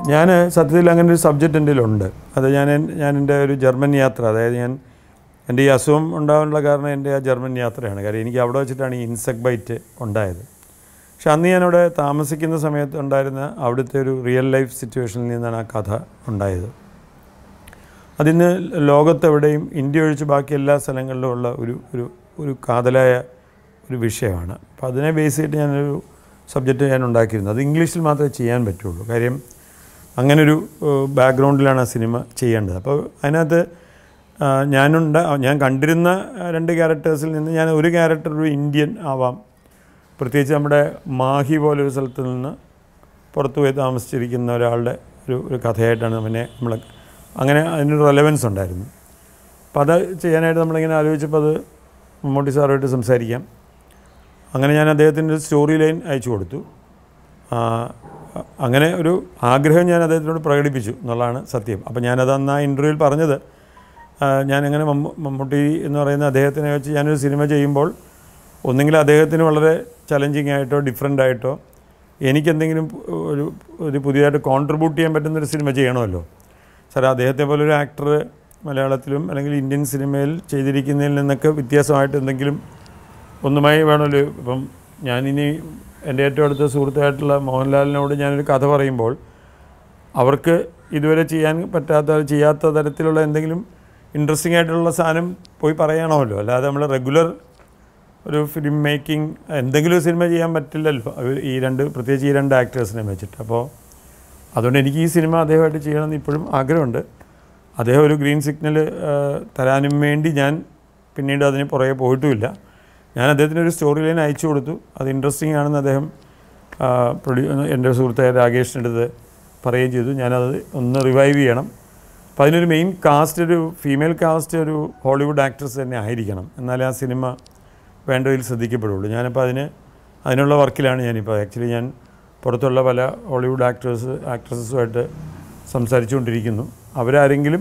ഞാൻ സത്യത്തിൽ അങ്ങനെ ഒരു സബ്ജക്റ്റ് എൻ്റെ ഉണ്ട് അത് ഞാൻ എൻ- ഞാൻ എൻ്റെ ഒരു ജർമ്മൻ യാത്ര അതായത് ഞാൻ എൻ്റെ ഈ അസുഖം ഉണ്ടാകാനുള്ള കാരണം എൻ്റെ ആ ജർമ്മൻ യാത്രയാണ് കാര്യം എനിക്ക് അവിടെ വെച്ചിട്ടാണ് ഈ ഇൻസെക്ട് ബൈറ്റ് ഉണ്ടായത് പക്ഷെ അന്ന് ഞാനവിടെ താമസിക്കുന്ന സമയത്ത് ഉണ്ടായിരുന്ന അവിടുത്തെ ഒരു റിയൽ ലൈഫ് സിറ്റുവേഷനിൽ നിന്നാണ് ആ കഥ ഉണ്ടായത് അതിന്ന് ലോകത്തെവിടെയും ഇന്ത്യ ഒഴിച്ച് ബാക്കി എല്ലാ സ്ഥലങ്ങളിലും ഉള്ള ഒരു ഒരു ഒരു കാതലായ ഒരു വിഷയമാണ് അപ്പോൾ അതിനെ ബേസ് ചെയ്തിട്ട് ഞാനൊരു സബ്ജക്റ്റ് ഞാൻ ഉണ്ടാക്കിയിരുന്നു അത് ഇംഗ്ലീഷിൽ മാത്രമേ ചെയ്യാൻ പറ്റുള്ളൂ കാര്യം അങ്ങനൊരു ബാക്ക്ഗ്രൗണ്ടിലാണ് ആ സിനിമ ചെയ്യേണ്ടത് അപ്പോൾ അതിനകത്ത് ആ, ഞാനുണ്ട ഞാൻ കണ്ടിരുന്ന ആ, രണ്ട് ക്യാരക്ടേഴ്സിൽ നിന്ന് ഞാൻ ഒരു ക്യാരക്ടർ ഒരു ഇന്ത്യൻ ആവാം പ്രത്യേകിച്ച് നമ്മുടെ മാഹി പോലൊരു സ്ഥലത്ത് നിന്ന് പുറത്തു പോയി താമസിച്ചിരിക്കുന്ന ഒരാളുടെ ഒരു ഒരു കഥയായിട്ടാണ് പിന്നെ നമ്മൾ അങ്ങനെ അതിനൊരു റെലവൻസ് ഉണ്ടായിരുന്നു അപ്പോൾ അത് ചെയ്യാനായിട്ട് നമ്മളിങ്ങനെ ആലോചിച്ചപ്പോൾ അത് മമ്മൂട്ടി സാറുമായിട്ട് സംസാരിക്കാം അങ്ങനെ ഞാൻ അദ്ദേഹത്തിൻ്റെ ഒരു സ്റ്റോറി ലൈൻ അയച്ചു കൊടുത്തു ആ, അങ്ങനെ ഒരു ആഗ്രഹം ഞാൻ അദ്ദേഹത്തിനോട് പ്രകടിപ്പിച്ചു എന്നുള്ളതാണ് സത്യം അപ്പോൾ ഞാനത് അന്ന് ആ ഇൻ്റർവ്യൂവിൽ പറഞ്ഞത് ആ, ഞാനിങ്ങനെ മമ്മൂ മമ്മൂട്ടി എന്ന് പറയുന്ന അദ്ദേഹത്തിനെ വെച്ച് ഞാനൊരു സിനിമ ചെയ്യുമ്പോൾ ഒന്നെങ്കിൽ അദ്ദേഹത്തിന് വളരെ ചലഞ്ചിങ് ആയിട്ടോ ഡിഫറെൻ്റ് ആയിട്ടോ എനിക്കെന്തെങ്കിലും ഒരു ഒരു പുതിയതായിട്ട് കോൺട്രിബ്യൂട്ട് ചെയ്യാൻ പറ്റുന്നൊരു സിനിമ ചെയ്യണമല്ലോ സാർ അദ്ദേഹത്തെ പോലെ ഒരു ആക്ടർ മലയാളത്തിലും അല്ലെങ്കിൽ ഇന്ത്യൻ സിനിമയിൽ ചെയ്തിരിക്കുന്നതിൽ നിന്നൊക്കെ വ്യത്യാസമായിട്ട് എന്തെങ്കിലും ഒന്നുമായി വേണമല്ലോ ഇപ്പം ഞാനിനി എൻ്റെ ഏറ്റവും അടുത്ത സുഹൃത്തായിട്ടുള്ള മോഹൻലാലിനോട് ഞാനൊരു കഥ പറയുമ്പോൾ അവർക്ക് ഇതുവരെ ചെയ്യാൻ പറ്റാത്ത ചെയ്യാത്ത തരത്തിലുള്ള എന്തെങ്കിലും ഇൻട്രസ്റ്റിംഗ് ആയിട്ടുള്ള സാധനം പോയി പറയണമല്ലോ അല്ലാതെ നമ്മൾ റെഗുലർ ഒരു ഫിലിം മേക്കിംഗ് എന്തെങ്കിലും ഒരു സിനിമ ചെയ്യാൻ പറ്റില്ലല്ലോ അവർ ഈ രണ്ട് പ്രത്യേകിച്ച് ഈ രണ്ട് ആക്ടേഴ്സിനെ വെച്ചിട്ട് അപ്പോൾ അതുകൊണ്ട് എനിക്ക് ഈ സിനിമ അദ്ദേഹമായിട്ട് ചെയ്യണമെന്ന് ഇപ്പോഴും ആഗ്രഹമുണ്ട് അദ്ദേഹം ഒരു ഗ്രീൻ സിഗ്നൽ തരാനും വേണ്ടി ഞാൻ പിന്നീട് അതിന് പുറകെ പോയിട്ടുമില്ല ഞാൻ അദ്ദേഹത്തിന് ഒരു സ്റ്റോറി ലൈൻ അയച്ചു കൊടുത്തു അത് ഇൻട്രസ്റ്റിംഗ് ആണെന്ന് അദ്ദേഹം പ്രൊഡ്യൂ എൻ്റെ സുഹൃത്തായ രാകേഷിൻ്റെ അടുത്ത് പറയുകയും ചെയ്തു ഞാനത് ഒന്ന് റിവൈവ് ചെയ്യണം അപ്പോൾ അതിനൊരു മെയിൻ കാസ്റ്റ് ഒരു ഫീമെയിൽ കാസ്റ്റ് ഒരു ഹോളിവുഡ് ആക്ട്രസ് തന്നെ ആയിരിക്കണം എന്നാലേ ആ സിനിമ വേണ്ടതിൽ ശ്രദ്ധിക്കപ്പെടുള്ളൂ ഞാനിപ്പോൾ അതിന് അതിനുള്ള വർക്കിലാണ് ഞാനിപ്പോൾ ആക്ച്വലി ഞാൻ പുറത്തുള്ള പല ഹോളിവുഡ് ആക്ടേഴ്സ് ആക്ട്രസസുമായിട്ട് സംസാരിച്ചുകൊണ്ടിരിക്കുന്നു അവരാരെങ്കിലും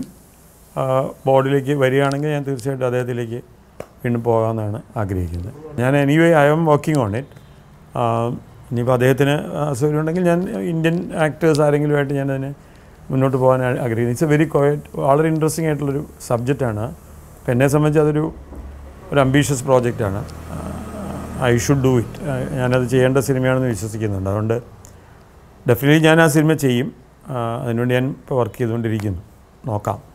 ബോർഡിലേക്ക് വരികയാണെങ്കിൽ ഞാൻ തീർച്ചയായിട്ടും അദ്ദേഹത്തിലേക്ക് വീണ്ടും പോകാമെന്നാണ് ആഗ്രഹിക്കുന്നത് ഞാൻ anyway I am working on it ഇനിയിപ്പോൾ അദ്ദേഹത്തിന് അസൗകര്യം ഉണ്ടെങ്കിൽ ഞാൻ ഇന്ത്യൻ ആക്ടേഴ്സ് ആരെങ്കിലുമായിട്ട് ഞാൻ അതിന് മുന്നോട്ട് പോകാൻ ആ- ആഗ്രഹിക്കുന്നു ഇറ്റ്സ് എ വെരി ക്വയറ്റ് വളരെ ഇൻട്രസ്റ്റിംഗ് ആയിട്ടുള്ളൊരു സബ്ജക്റ്റാണ് അപ്പോൾ എന്നെ സംബന്ധിച്ച് അതൊരു ഒരു അംബീഷ്യസ് പ്രോജക്റ്റാണ് ഐ ഷുഡ് ഡു ഇറ്റ് ഞാനത് ചെയ്യേണ്ട സിനിമയാണെന്ന് വിശ്വസിക്കുന്നുണ്ട് അതുകൊണ്ട് ഡെഫിനറ്റ്ലി ഞാൻ ആ സിനിമ ചെയ്യും ആ, അതിനുവേണ്ടി ഞാൻ ഇപ്പോൾ വർക്ക് ചെയ്തുകൊണ്ടിരിക്കുന്നു നോക്കാം